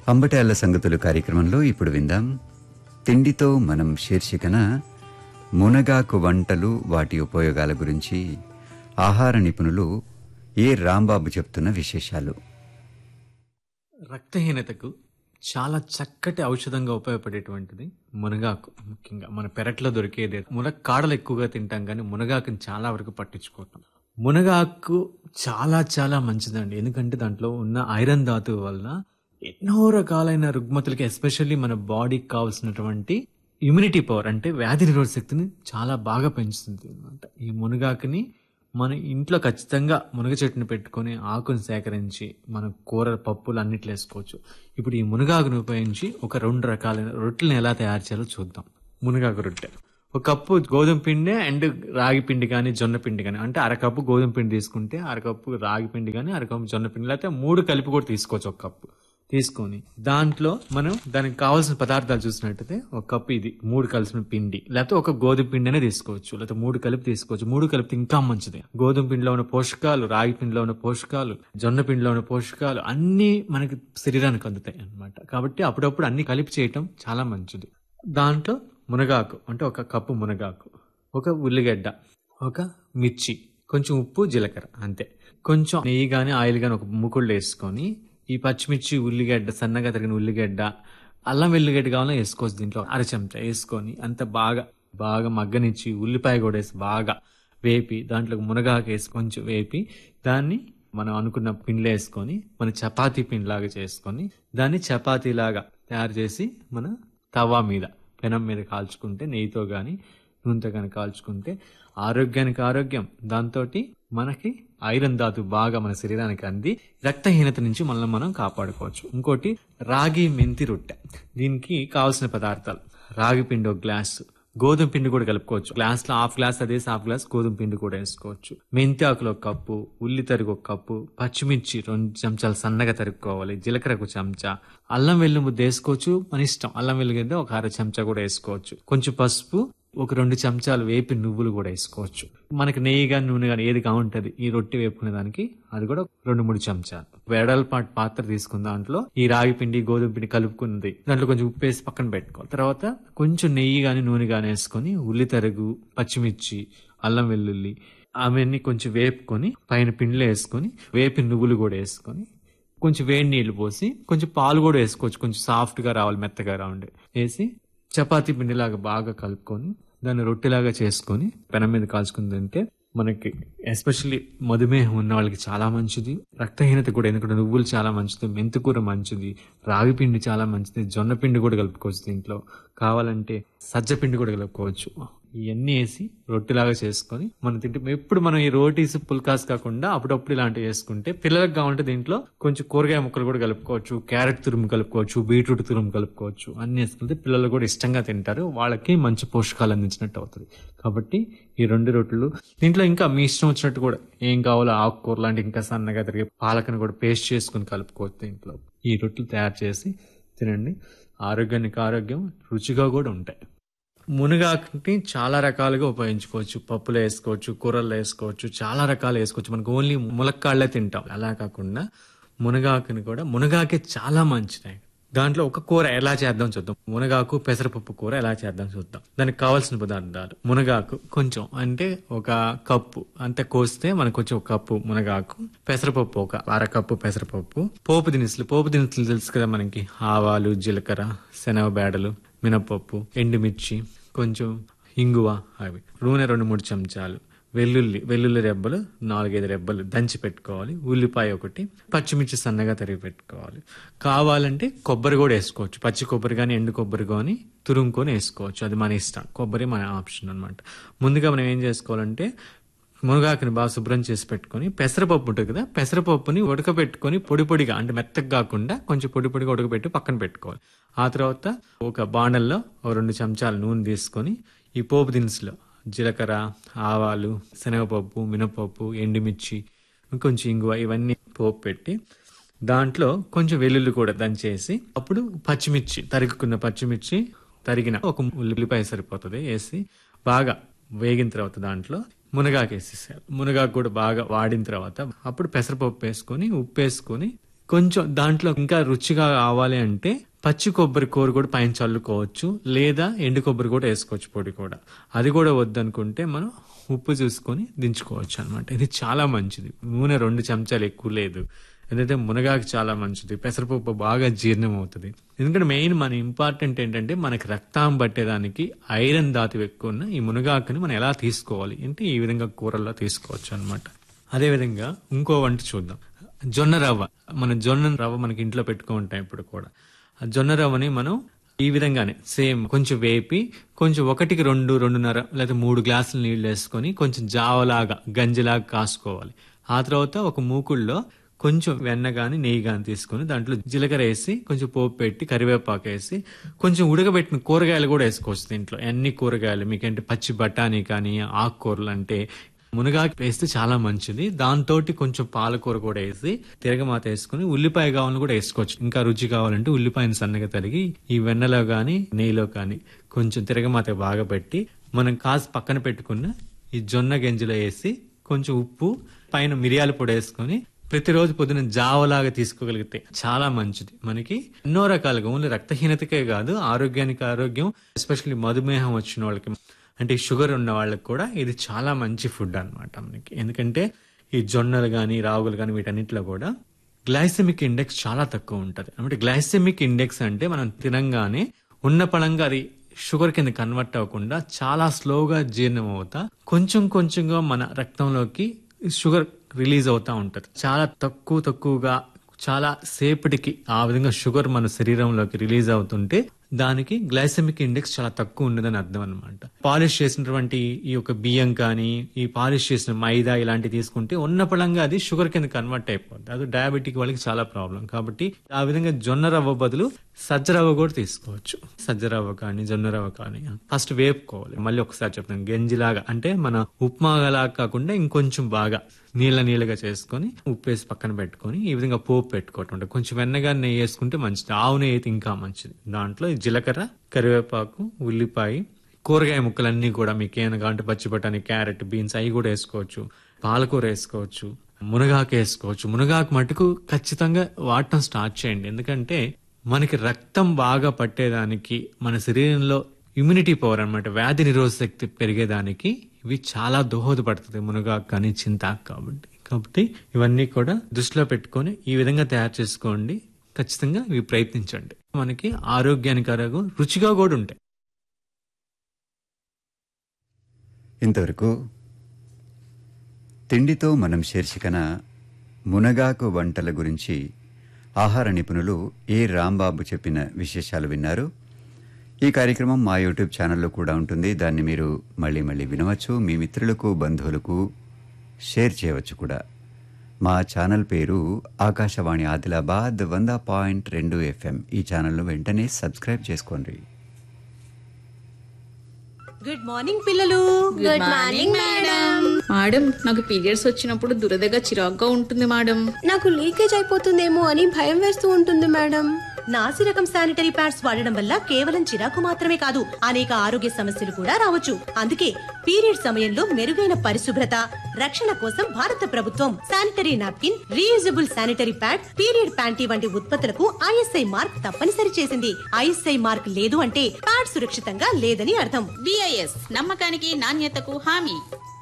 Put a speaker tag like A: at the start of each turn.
A: అంబటాల సంగతులు కార్యక్రమంలో ఇప్పుడు విందాం తిండితో మనం శీర్షికన మునగాకు వంటలు వాటి ఉపయోగాల గురించి ఆహార నిపుణులు ఏ రాంబాబు చెప్తున్న విశేషాలు
B: రక్తహీనతకు చాలా చక్కటి ఔషధంగా ఉపయోగపడేటువంటిది మునగాకు ముఖ్యంగా మన పెరట్లో దొరికేది మునక్కాడలు ఎక్కువగా తింటాం కానీ మునగాకుని చాలా వరకు పట్టించుకోవటం మునగాకు చాలా చాలా మంచిదండి ఎందుకంటే దాంట్లో ఉన్న ఐరన్ ధాతువు వల్ల ఎన్నో రకాలైన రుగ్మతులకి ఎస్పెషల్లీ మన బాడీకి కావాల్సినటువంటి ఇమ్యూనిటీ పవర్ అంటే వ్యాధి నిరోధక శక్తిని చాలా బాగా పెంచుతుంది అనమాట ఈ మునగాకుని మన ఇంట్లో ఖచ్చితంగా మునగ చెట్టుని పెట్టుకొని ఆకుని సేకరించి మన కూర పప్పులు అన్నిట్లు వేసుకోవచ్చు ఇప్పుడు ఈ మునగాకును ఉపయోగించి ఒక రెండు రకాలైన రొట్టెలను ఎలా తయారు చేయాలో చూద్దాం మునగాకు రొట్టె ఒక కప్పు గోధుమ పిండి అండ్ రాగి పిండి కానీ జొన్న పిండి కానీ అంటే అరకప్పు గోధుమ పిండి తీసుకుంటే అరకప్పు రాగి పిండి కానీ అరకప్పు జొన్న పిండి లేకపోతే మూడు కలిపి కూడా తీసుకోవచ్చు ఒక కప్పు తీసుకొని దాంట్లో మనం దానికి కావాల్సిన పదార్థాలు చూసినట్టయితే ఒక కప్పు ఇది మూడు కలిసిన పిండి లేకపోతే ఒక గోధుమ పిండి అనే తీసుకోవచ్చు లేకపోతే మూడు కలిపి తీసుకోవచ్చు మూడు కలిపితే ఇంకా మంచిది గోధుమ పిండిలో ఉన్న పోషకాలు రాగి పిండిలో ఉన్న పోషకాలు జొన్న పిండిలో ఉన్న పోషకాలు అన్ని మనకి శరీరానికి అందుతాయి అన్నమాట కాబట్టి అప్పుడప్పుడు అన్ని కలిపి చేయటం చాలా మంచిది దాంట్లో మునగాకు అంటే ఒక కప్పు మునగాకు ఒక ఉల్లిగడ్డ ఒక మిర్చి కొంచెం ఉప్పు జీలకర్ర అంతే కొంచెం నెయ్యి కానీ ఆయిల్ కానీ ఒక ముకుళ్ళు వేసుకొని ఈ పచ్చిమిర్చి ఉల్లిగడ్డ సన్నగా తరిగిన ఉల్లిగడ్డ అల్లం వెల్లిగడ్డ కావాలో వేసుకోవచ్చు దీంట్లో అర చెంచా వేసుకొని అంత బాగా బాగా మగ్గనిచ్చి ఉల్లిపాయ కూడా వేసి బాగా వేపి దాంట్లో మునగాకు వేసి కొంచెం వేపి దాన్ని మనం అనుకున్న పిండిలో వేసుకొని మన చపాతీ పిండిలాగా చేసుకొని దాన్ని చపాతీలాగా తయారు చేసి మన తవా మీద పెనం మీద కాల్చుకుంటే నెయ్యితో కానీ నూనెతో కానీ కాల్చుకుంటే ఆరోగ్యానికి ఆరోగ్యం దాంతో మనకి ఐరన్ ధాతు బాగా మన శరీరానికి అంది రక్తహీనత నుంచి మనల్ని మనం కాపాడుకోవచ్చు ఇంకోటి రాగి మెంతి రొట్టె దీనికి కావాల్సిన పదార్థాలు రాగి పిండి ఒక గ్లాస్ గోధుమ పిండి కూడా కలుపుకోవచ్చు గ్లాస్ లో హాఫ్ గ్లాస్ అదే హాఫ్ గ్లాస్ గోధుమ పిండి కూడా వేసుకోవచ్చు మెంతి ఆకులు ఒక కప్పు ఉల్లి తరుగు ఒక కప్పు పచ్చిమిర్చి రెండు చెంచాలు సన్నగా తరుక్కోవాలి జీలకర్ర ఒక చెంచా అల్లం వెల్లు ముద్ద వేసుకోవచ్చు మన ఇష్టం అల్లం వెల్లుగడ్డ ఒక అర చెంచా కూడా వేసుకోవచ్చు కొంచెం పసుపు ఒక రెండు చెంచాలు వేపి నువ్వులు కూడా వేసుకోవచ్చు మనకి నెయ్యి కానీ నూనె కానీ ఏది కావుంటది ఈ రొట్టె వేపుకునే దానికి అది కూడా రెండు మూడు చెంచాలు వెడల్పాటి పాత్ర తీసుకున్న దాంట్లో ఈ రాగి పిండి గోధుమ పిండి కలుపుకున్నది దాంట్లో కొంచెం ఉప్పు వేసి పక్కన పెట్టుకోవాలి తర్వాత కొంచెం నెయ్యి కానీ నూనె కానీ వేసుకొని ఉల్లి తరుగు పచ్చిమిర్చి అల్లం వెల్లుల్లి అవన్నీ కొంచెం వేపుకొని పైన పిండిలో వేసుకొని వేపి నువ్వులు కూడా వేసుకొని కొంచెం వేడి నీళ్లు పోసి కొంచెం పాలు కూడా వేసుకోవచ్చు కొంచెం సాఫ్ట్ గా రావాలి మెత్తగా రావండి వేసి చపాతీ పిండిలాగా బాగా కలుపుకొని దాన్ని రొట్టెలాగా చేసుకొని పెనం మీద కాల్చుకుని తింటే మనకి ఎస్పెషల్లీ మధుమేహం ఉన్న వాళ్ళకి చాలా మంచిది రక్తహీనత కూడా ఎందుకంటే నువ్వులు చాలా మంచిది మెంతికూర మంచిది రాగి పిండి చాలా మంచిది జొన్న పిండి కూడా కలుపుకోవచ్చు దీంట్లో కావాలంటే సజ్జ పిండి కూడా కలుపుకోవచ్చు ఇవన్నీ వేసి రొట్టెలాగా చేసుకొని మనం తింటే ఎప్పుడు మనం ఈ రోటీస్ పుల్కాస్ కాకుండా అప్పుడప్పుడు ఇలాంటివి వేసుకుంటే పిల్లలకు కావాలంటే దీంట్లో కొంచెం కూరగాయ ముక్కలు కూడా కలుపుకోవచ్చు క్యారెట్ తురుము కలుపుకోవచ్చు బీట్రూట్ తురుము కలుపుకోవచ్చు అన్ని వేసుకుంటే పిల్లలు కూడా ఇష్టంగా తింటారు వాళ్ళకి మంచి పోషకాలు అందించినట్టు అవుతుంది కాబట్టి ఈ రెండు రొట్టెలు దీంట్లో ఇంకా మీ ఇష్టం వచ్చినట్టు కూడా ఏం కావాలో ఆకుకూర లాంటి ఇంకా సన్నగా తిరిగి పాలకను కూడా పేస్ట్ చేసుకుని కలుపుకోవచ్చు దీంట్లో ఈ రొట్టెలు తయారు చేసి తినండి ఆరోగ్యానికి ఆరోగ్యం రుచిగా కూడా ఉంటాయి మునగాకుని చాలా రకాలుగా ఉపయోగించుకోవచ్చు పప్పులో వేసుకోవచ్చు కూరల్లో వేసుకోవచ్చు చాలా రకాలు వేసుకోవచ్చు మనకు ఓన్లీ ములక్కాళ్ళే తింటాం అలా కాకుండా మునగాకుని కూడా మునగాకే చాలా మంచిది దాంట్లో ఒక కూర ఎలా చేద్దాం చూద్దాం మునగాకు పెసరపప్పు కూర ఎలా చేద్దాం చూద్దాం దానికి కావాల్సిన పదార్థాలు మునగాకు కొంచెం అంటే ఒక కప్పు అంతే కోస్తే మనకు కొంచెం ఒక కప్పు మునగాకు పెసరపప్పు ఒక అర కప్పు పెసరపప్పు పోపు దినుసులు పోపు దినుసులు తెలుసు కదా మనకి ఆవాలు జీలకర్ర శనగ బేడలు మినపప్పు ఎండుమిర్చి కొంచెం ఇంగువ అవి నూనె రెండు మూడు చెంచాలు వెల్లుల్లి వెల్లుల్లి రెబ్బలు నాలుగైదు రెబ్బలు దంచి పెట్టుకోవాలి ఉల్లిపాయ ఒకటి పచ్చిమిర్చి సన్నగా తరిగి పెట్టుకోవాలి కావాలంటే కొబ్బరి కూడా వేసుకోవచ్చు పచ్చి కొబ్బరి కానీ ఎండు కొబ్బరి కానీ తురుముకొని వేసుకోవచ్చు అది మన ఇష్టం కొబ్బరి మన ఆప్షన్ అనమాట ముందుగా మనం ఏం చేసుకోవాలంటే మునగాకుని బాగా శుభ్రం చేసి పెట్టుకొని పెసరపప్పు ఉంటుంది కదా పెసరపప్పుని ఉడకబెట్టుకొని పొడి పొడిగా అంటే మెత్తగా కాకుండా కొంచెం పొడి పొడిగా ఉడకబెట్టి పక్కన పెట్టుకోవాలి ఆ తర్వాత ఒక బాణల్లో ఒక రెండు చెంచాలు నూనె తీసుకొని ఈ పోపు దినుసులు జీలకర్ర ఆవాలు శనగపప్పు మినపప్పు ఎండుమిర్చి కొంచెం ఇంగువ ఇవన్నీ పోపు పెట్టి దాంట్లో కొంచెం వెల్లుల్లి కూడా దంచేసి అప్పుడు పచ్చిమిర్చి తరుగుకున్న పచ్చిమిర్చి తరిగిన ఒక ఉల్లిపాయ సరిపోతుంది వేసి బాగా వేగిన తర్వాత దాంట్లో మునగాకు వేసేసారు మునగాకు కూడా బాగా వాడిన తర్వాత అప్పుడు పెసరపప్పు వేసుకొని ఉప్పు వేసుకొని కొంచెం దాంట్లో ఇంకా రుచిగా కావాలి అంటే పచ్చి కొబ్బరి కూర కూడా పైన చల్లుకోవచ్చు లేదా ఎండు కొబ్బరి కూడా వేసుకోవచ్చు పొడి కూడా అది కూడా వద్దనుకుంటే మనం ఉప్పు చూసుకొని దించుకోవచ్చు అనమాట ఇది చాలా మంచిది నూనె రెండు చెంచాలు ఎక్కువ లేదు ఎందుకంటే మునగాకు చాలా మంచిది పెసరపప్పు బాగా జీర్ణం అవుతుంది ఎందుకంటే మెయిన్ మన ఇంపార్టెంట్ ఏంటంటే మనకి రక్తం పట్టేదానికి ఐరన్ ధాతువు ఎక్కువ ఉన్న ఈ మునగాకుని మనం ఎలా తీసుకోవాలి అంటే ఈ విధంగా కూరల్లో తీసుకోవచ్చు అనమాట అదేవిధంగా ఇంకో వంట చూద్దాం జొన్న రవ్వ మన జొన్న రవ్వ మనకి ఇంట్లో పెట్టుకుంటాం ఇప్పుడు కూడా ఆ జొన్న రవ్వని మనం ఈ విధంగానే సేమ్ కొంచెం వేపి కొంచెం ఒకటికి రెండు రెండున్నర లేదా మూడు గ్లాసులు నీళ్లు వేసుకొని కొంచెం జావలాగా గంజిలాగా కాసుకోవాలి ఆ తర్వాత ఒక మూకుల్లో కొంచెం వెన్న కానీ నెయ్యి కానీ తీసుకొని దాంట్లో జీలకర్ర వేసి కొంచెం పోపు పెట్టి కరివేపాకు వేసి కొంచెం ఉడకబెట్టిన కూరగాయలు కూడా వేసుకోవచ్చు దీంట్లో అన్ని కూరగాయలు మీకంటే పచ్చి బఠానీ కానీ ఆకుకూరలు అంటే మునగాకు వేస్తే చాలా మంచిది దాంతో కొంచెం పాలకూర కూడా వేసి తిరగమాత వేసుకుని ఉల్లిపాయ కావాలని కూడా వేసుకోవచ్చు ఇంకా రుచి కావాలంటే ఉల్లిపాయను సన్నగా తరిగి ఈ వెన్నలో కానీ నెయ్యిలో కానీ కొంచెం తిరగమాత బాగా పెట్టి మనం కాసి పక్కన పెట్టుకున్న ఈ జొన్న గింజలో వేసి కొంచెం ఉప్పు పైన మిరియాల పొడి వేసుకొని ప్రతిరోజు పొద్దున జావలాగా తీసుకోగలిగితే చాలా మంచిది మనకి ఎన్నో రకాలుగా ఓన్లీ రక్తహీనతకే కాదు ఆరోగ్యానికి ఆరోగ్యం ఎస్పెషల్లీ మధుమేహం వచ్చిన వాళ్ళకి అంటే షుగర్ ఉన్న వాళ్ళకి కూడా ఇది చాలా మంచి ఫుడ్ అన్నమాట మనకి ఎందుకంటే ఈ జొన్నలు కానీ రాగులు కానీ వీటన్నిటిలో కూడా గ్లైసెమిక్ ఇండెక్స్ చాలా తక్కువ ఉంటుంది అంటే గ్లైసెమిక్ ఇండెక్స్ అంటే మనం తినంగానే ఉన్న పళంగా అది షుగర్ కింద కన్వర్ట్ అవ్వకుండా చాలా స్లోగా జీర్ణం అవుతా కొంచెం కొంచెంగా మన రక్తంలోకి షుగర్ రిలీజ్ అవుతా ఉంటది చాలా తక్కువ తక్కువగా చాలా సేపటికి ఆ విధంగా షుగర్ మన శరీరంలోకి రిలీజ్ అవుతుంటే దానికి గ్లైసెమిక్ ఇండెక్స్ చాలా తక్కువ ఉండదని అర్థం అనమాట పాలిష్ చేసినటువంటి ఈ యొక్క బియ్యం కానీ ఈ పాలిష్ చేసిన మైదా ఇలాంటివి తీసుకుంటే ఉన్న పళంగా అది షుగర్ కింద కన్వర్ట్ అయిపోద్ది అది డయాబెటిక్ వాళ్ళకి చాలా ప్రాబ్లం కాబట్టి ఆ విధంగా జొన్న రవ్వ బదులు సజ్జ రవ్వ కూడా తీసుకోవచ్చు సజ్జ రవ్వ కానీ జొన్న రవ్వ కానీ ఫస్ట్ వేపుకోవాలి మళ్ళీ ఒకసారి చెప్తాను గంజిలాగా అంటే మన ఉప్మాలా కాకుండా ఇంకొంచెం బాగా నీళ్ళ నీళ్ళగా చేసుకొని ఉప్పు వేసి పక్కన పెట్టుకొని ఈ విధంగా పోపు పెట్టుకోవటం ఉంటుంది. కొంచెం వెన్నగా నెయ్యి వేసుకుంటే మంచిది ఆవు నెయ్యి అయితే ఇంకా మంచిది దాంట్లో ఈ జీలకర్ర కరివేపాకు ఉల్లిపాయ కూరగాయ ముక్కలన్నీ కూడా మీకు ఏమైనా కావాలంటే పచ్చి బఠానీ క్యారెట్ బీన్స్ అవి కూడా వేసుకోవచ్చు పాలకూర వేసుకోవచ్చు మునగాకు వేసుకోవచ్చు మునగాకు మటుకు ఖచ్చితంగా వాడటం స్టార్ట్ చేయండి ఎందుకంటే మనకి రక్తం బాగా పట్టేదానికి మన శరీరంలో ఇమ్యూనిటీ పవర్ అన్నమాట వ్యాధి నిరోధక శక్తి పెరిగేదానికి ఇవి చాలా దోహదపడుతుంది మునగాకు కానీ చింతాకు కాబట్టి కాబట్టి ఇవన్నీ కూడా దృష్టిలో పెట్టుకొని ఈ విధంగా తయారు చేసుకోండి ఖచ్చితంగా ఇవి ప్రయత్నించండి మనకి ఆరోగ్యానికరంగా రుచిగా కూడా ఉంటాయి
A: ఇంతవరకు తిండితో మనం శీర్షికన మునగాకు వంటల గురించి ఆహార నిపుణులు ఏ రాంబాబు చెప్పిన విశేషాలు విన్నారు ఈ కార్యక్రమం మా యూట్యూబ్ ఛానల్లో కూడా ఉంటుంది దాన్ని మీరు మళ్ళీ మళ్ళీ వినవచ్చు మీ మిత్రులకు బంధువులకు షేర్ చేయవచ్చు కూడా మా ఛానల్ పేరు ఆకాశవాణి ఆదిలాబాద్ వంద పాయింట్ రెండు ఎఫ్ఎం ఈ ఛానల్ను వెంటనే సబ్స్క్రైబ్ చేసుకోండి
C: గుడ్ మార్నింగ్ పిల్లలు
D: గుడ్ మార్నింగ్ మేడం మేడం నాకు పీరియడ్స్ వచ్చినప్పుడు దురదగా చిరాగ్గా ఉంటుంది మేడం
C: నాకు లీకేజ్ అయిపోతుందేమో అని భయం వేస్తూ ఉంటుంది మేడం నాసి రకం శానిటరీ ప్యాడ్స్ వాడడం వల్ల కేవలం చిరాకు మాత్రమే కాదు అనేక ఆరోగ్య సమస్యలు కూడా రావచ్చు అందుకే పీరియడ్ సమయంలో మెరుగైన పరిశుభ్రత రక్షణ కోసం భారత ప్రభుత్వం sanitary napkin reusable sanitary pad period panty వంటి ఉత్పత్తులకు ఐఎస్ఐ మార్క్ తప్పనిసరి చేసింది ఐఎస్ఐ మార్క్ లేదు అంటే ప్యాడ్ సురక్షితంగా లేదని అర్థం
D: బిఐఎస్ నమ్మకానికి నాణ్యతకు హామీ